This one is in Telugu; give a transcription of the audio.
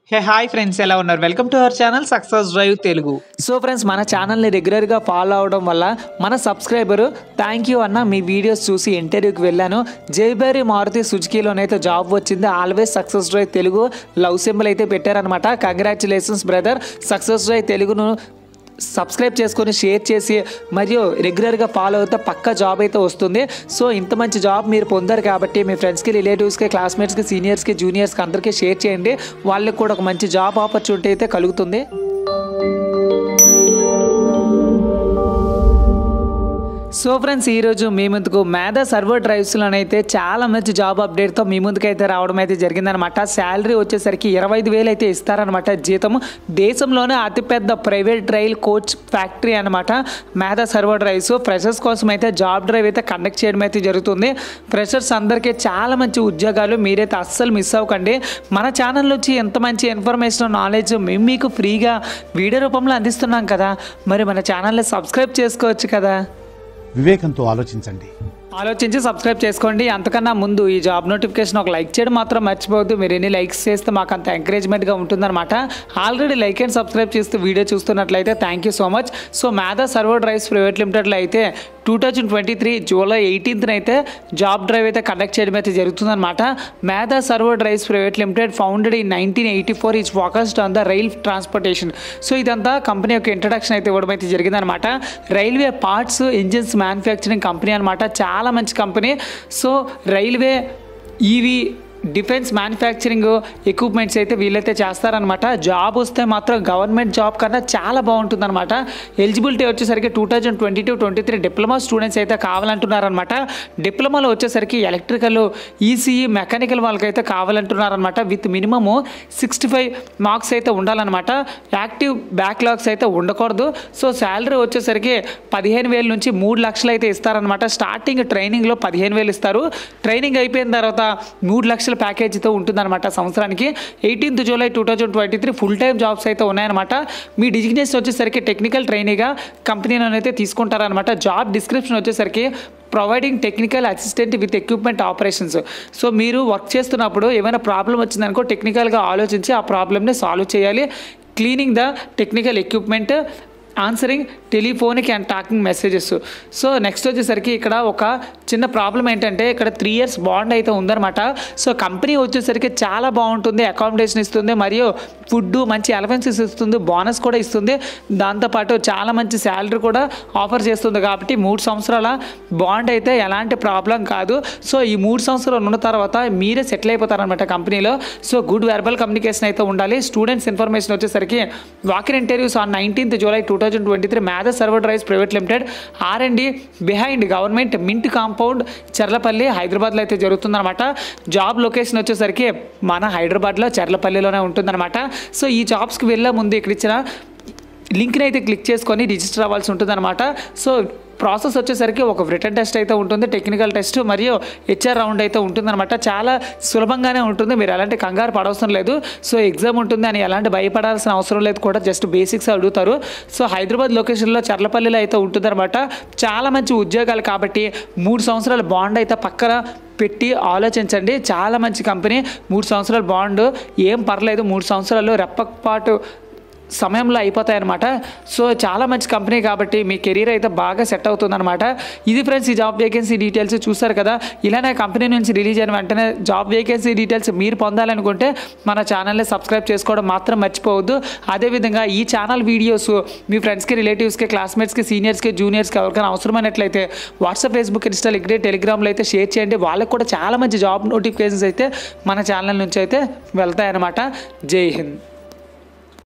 హే హాయ్ ఫ్రెండ్స్ ఎలా ఉన్నారు welcome to our channel success drive Telugu so friends మన ఛానల్ని రెగ్యులర్గా ఫాలో అవడం వల్ల మన సబ్స్క్రైబరు థ్యాంక్ యూ అన్న మీ వీడియోస్ చూసి ఇంటర్వ్యూకి వెళ్ళాను జైబేరి మారుతి సుజుకీలోనైతే జాబ్ వచ్చింది always success drive Telugu love symbol అయితే పెట్టారనమాట కంగ్రాచులేషన్స్ బ్రదర్ సక్సెస్ డ్రైవ్ తెలుగును సబ్స్క్రైబ్ చేసుకొని షేర్ చేసి మరియు రెగ్యులర్గా ఫాలో అవుతే పక్క జాబ్ అయితే వస్తుంది సో ఇంత మంచి జాబ్ మీరు పొందారు కాబట్టి మీ ఫ్రెండ్స్కి రిలేటివ్స్కి క్లాస్మేట్స్కి సీనియర్స్కి జూనియర్స్కి అందరికీ షేర్ చేయండి వాళ్ళకి కూడా ఒక మంచి జాబ్ ఆపర్చునిటీ అయితే కలుగుతుంది సో ఫ్రెండ్స్ ఈరోజు మీ ముందుకు మేధా సర్వర్ డ్రైవ్స్లోనైతే చాలా మంచి జాబ్ అప్డేట్తో మీ ముందుకు అయితే రావడం అయితే జరిగిందనమాట శాలరీ వచ్చేసరికి ఇరవై ఐదు వేలు అయితే ఇస్తారనమాట జీతం దేశంలోనే అతిపెద్ద ప్రైవేట్ రైల్ కోచ్ ఫ్యాక్టరీ అనమాట మేధా సర్వర్ డ్రైవ్స్ ఫ్రెషర్స్ కోసం అయితే జాబ్ డ్రైవ్ అయితే కండక్ట్ చేయడం అయితే జరుగుతుంది ఫ్రెషర్స్ అందరికీ చాలా మంచి ఉద్యోగాలు మీరైతే అస్సలు మిస్ అవ్వకండి మన ఛానల్ నుంచి ఎంత మంచి ఇన్ఫర్మేషన్ నాలెడ్జ్ మేము మీకు ఫ్రీగా వీడియో రూపంలో అందిస్తున్నాం కదా మరి మన ఛానల్ని సబ్స్క్రైబ్ చేసుకోవచ్చు కదా వివేకంతో ఆలోచించండి ఆలోచించి సబ్స్క్రైబ్ చేసుకోండి అంతకన్నా ముందు ఈ జాబ్ నోటిఫికేషన్ ఒక లైక్ చేయడం మాత్రం మర్చిపోవద్దు మీరు ఎన్ని లైక్స్ చేస్తే మాకు అంత ఎంకరేజ్మెంట్గా ఉంటుందన్నమాట ఆల్రెడీ లైక్ అండ్ సబ్స్క్రైబ్ చేస్తూ వీడియో చూస్తున్నట్లయితే thank you so much so Medha servo drives private లిమిటెడ్లో అయితే two thousand twenty three July ఎయిటీన్త్న అయితే జాబ్ డ్రైవ్ అయితే కండక్ట్ చేయడం అయితే జరుగుతుందన్నమాట Medha servo drives private limited founded in nineteen eighty four is focused on the rail transportation so ఇదంతా కంపెనీ యొక్క ఇంట్రడక్షన్ అయితే ఇవ్వడం అయితే జరిగిందనమాట railway parts engines manufacturing company అనమాట చాలా మంచి company so railway EV defence manufacturing equipments అయితే వీళ్ళైతే చేస్తారనమాట జాబ్ వస్తే మాత్రం గవర్నమెంట్ జాబ్ కన్నా చాలా బాగుంటుందన్నమాట ఎలిజిబిలిటీ వచ్చేసరికి two thousand twenty two twenty three diploma students అయితే కావాలంటున్నారనమాట డిప్లొమాలో వచ్చేసరికి ఎలక్ట్రికల్ ఈసీఈ మెకానికల్ వాళ్ళకైతే కావాలంటున్నారనమాట with minimum sixty five marks అయితే ఉండాలన్నమాట యాక్టివ్ బ్యాక్లాగ్స్ అయితే ఉండకూడదు సో శాలరీ వచ్చేసరికి పదిహేను వేల నుంచి మూడు లక్షలు అయితే ఇస్తారనమాట స్టార్టింగ్ ట్రైనింగ్లో పదిహేను వేలు ఇస్తారు ట్రైనింగ్ అయిపోయిన తర్వాత మూడు లక్షల ప్యాకేజీతో ఉంటుందన్నమాట సంవత్సరానికి eighteenth July two thousand twenty three full time jobs అయితే ఉన్నాయన్నమాట మీ డిజిగ్నేషన్ వచ్చేసరికి టెక్నికల్ ట్రైనీగా కంపెనీలోనైతే తీసుకుంటారనమాట జాబ్ డిస్క్రిప్షన్ వచ్చేసరికి providing technical assistant with equipment operations so మీరు వర్క్ చేస్తున్నప్పుడు ఏమైనా ప్రాబ్లం వచ్చిందనుకో టెక్నికల్గా ఆలోచించి ఆ ప్రాబ్లమ్ని సాల్వ్ చేయాలి cleaning the technical equipment answering telephonic and talking messages so next వచ్చేసరికి ఇక్కడ ఒక చిన్న ప్రాబ్లం ఏంటంటే ఇక్కడ త్రీ ఇయర్స్ బాండ్ అయితే ఉందన్నమాట సో కంపెనీ వచ్చేసరికి చాలా బాగుంటుంది అకామిడేషన్ ఇస్తుంది మరియు ఫుడ్ మంచి అలవెన్సెస్ ఇస్తుంది బోనస్ కూడా ఇస్తుంది దాంతోపాటు చాలా మంచి శాలరీ కూడా ఆఫర్ చేస్తుంది కాబట్టి మూడు సంవత్సరాల బాండ్ అయితే ఎలాంటి ప్రాబ్లం కాదు సో ఈ మూడు సంవత్సరాలు ఉన్న తర్వాత మీరే సెటిల్ అయిపోతారనమాట కంపెనీలో సో గుడ్ వెర్బల్ కమ్యూనికేషన్ అయితే ఉండాలి స్టూడెంట్స్ ఇన్ఫర్మేషన్ వచ్చేసరికి walk in interviews on nineteenth July two thousand twenty three Medha servo drives private limited R and D behind government mint compound Cherlapalli హైదరాబాద్లో అయితే జరుగుతుందన్నమాట జాబ్ లొకేషన్ వచ్చేసరికి మన హైదరాబాద్లో చర్లపల్లిలోనే ఉంటుందన్నమాట సో ఈ జాబ్స్కి వెళ్ళే ముందు ఇక్కడ ఇచ్చిన లింక్ని అయితే క్లిక్ చేసుకొని రిజిస్టర్ అవ్వాల్సి ఉంటుందన్నమాట సో ప్రాసెస్ వచ్చేసరికి ఒక రిటర్న్ టెస్ట్ అయితే ఉంటుంది టెక్నికల్ టెస్ట్ మరియు హెచ్ఆర్ రౌండ్ అయితే ఉంటుందన్నమాట చాలా సులభంగానే ఉంటుంది మీరు ఎలాంటి కంగారు పడవసరం లేదు సో ఎగ్జామ్ ఉంటుంది అని ఎలాంటి భయపడాల్సిన అవసరం లేదు కూడా జస్ట్ బేసిక్స్ అడుగుతారు సో హైదరాబాద్ లొకేషన్లో చర్లపల్లిలో అయితే ఉంటుందన్నమాట చాలా మంచి ఉద్యోగాలు కాబట్టి మూడు సంవత్సరాల బాండ్ అయితే పక్కన పెట్టి ఆలోచించండి చాలా మంచి కంపెనీ మూడు సంవత్సరాల బాండ్ ఏం పర్లేదు మూడు సంవత్సరాలు రెప్పపాటు సమయంలో అయిపోతాయి అనమాట సో చాలా మంచి కంపెనీ కాబట్టి మీ కెరీర్ అయితే బాగా సెట్ అవుతుందన్నమాట ఇది ఫ్రెండ్స్ ఈ జాబ్ వేకెన్సీ డీటెయిల్స్ చూసారు కదా ఇలానే కంపెనీ నుంచి రిలీజ్ అయిన వెంటనే జాబ్ వేకెన్సీ డీటెయిల్స్ మీరు పొందాలనుకుంటే మన ఛానల్ని సబ్స్క్రైబ్ చేసుకోవడం మాత్రం మర్చిపోవద్దు అదేవిధంగా ఈ ఛానల్ వీడియోస్ మీ ఫ్రెండ్స్కి రిలేటివ్స్కి క్లాస్మేట్స్కి సీనియర్స్కి జూనియర్స్కి ఎవరికైనా అవసరమైనట్లయితే వాట్సాప్ ఫేస్బుక్ ఇన్స్టా లింక్డ్ టెలిగ్రామ్లో అయితే షేర్ చేయండి వాళ్ళకి కూడా చాలా మంచి జాబ్ నోటిఫికేషన్స్ అయితే మన ఛానల్ నుంచి అయితే వెళ్తాయన్నమాట జై హింద్